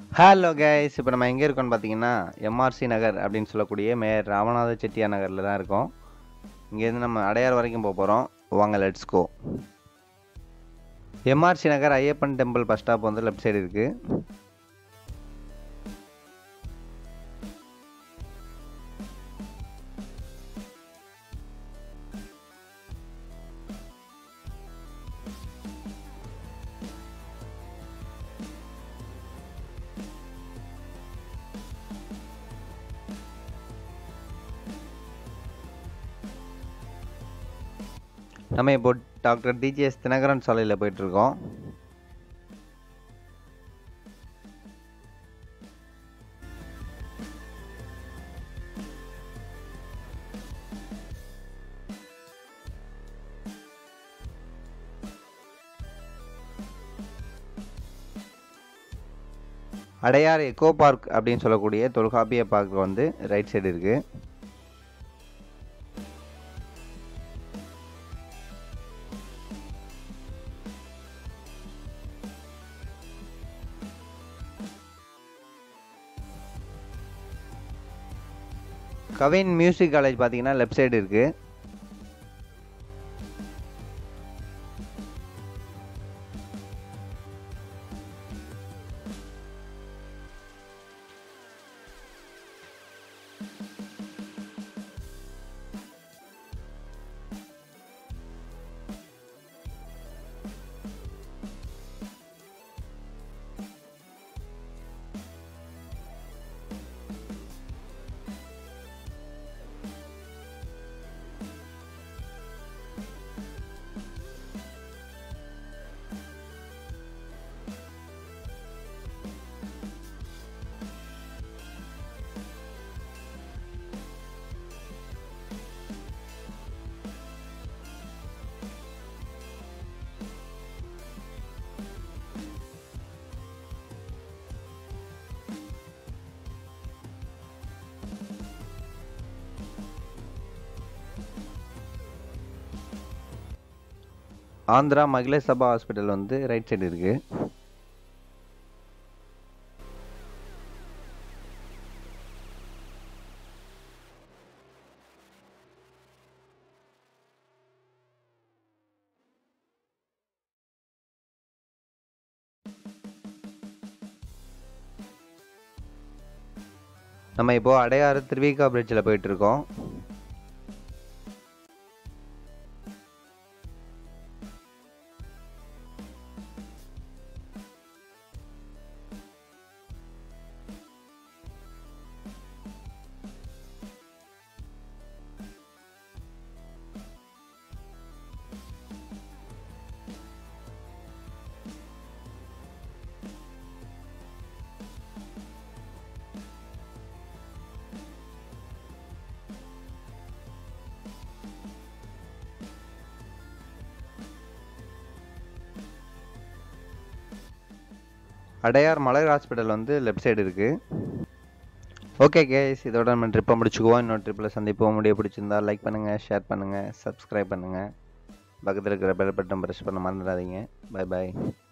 hello guys இப்போ நம்ம எங்கே இருக்கோம்னு பார்த்தீங்கன்னா எம்ஆர்சி நகர் அப்படின்னு சொல்லக்கூடிய மேயர் ராமநாத செட்டியார் நகரில் தான் இருக்கோம் இங்கேருந்து நம்ம அடையார் வரைக்கும் போக போகிறோம் வாங்க let's go MRC Nagar Ayyappan temple bus stop வந்து லெஃப்ட் சைடு இருக்குது நம்ம இப்போ டாக்டர் டிஜிஎஸ் தினகரன் சாலையில் போயிட்டுருக்கோம் அடையார் எக்கோ பார்க் அப்படின்னு சொல்லக்கூடிய தொல்காப்பிய பார்க் வந்து ரைட் சைடு இருக்குது கவின் மியூசிக் காலேஜ் பார்த்தீங்கன்னா லெஃப்ட் சைடு இருக்குது ஆந்திரா மகிழ சபா ஹாஸ்பிட்டல் வந்து ரைட் சைடு இருக்குது நம்ம இப்போ அடையாறு திருவிகா பிரிட்ஜில் போயிட்டு இருக்கோம் அடையார் மலர் ஹாஸ்பிட்டல் வந்து லெஃப்ட் சைடு இருக்குது ஓகே கேஸ் இதோட நம்ம ட்ரிப்பை முடிச்சுக்குவோம் இன்னொரு ட்ரிப்பில் சந்திப்போம் முடிய பிடிச்சிருந்தா லைக் பண்ணுங்கள் ஷேர் பண்ணுங்கள் சப்ஸ்கிரைப் பண்ணுங்கள் பக்கத்தில் இருக்கிற பெல் பட்டன் ப்ரெஸ் பண்ண மறந்துடாதீங்க பை பாய்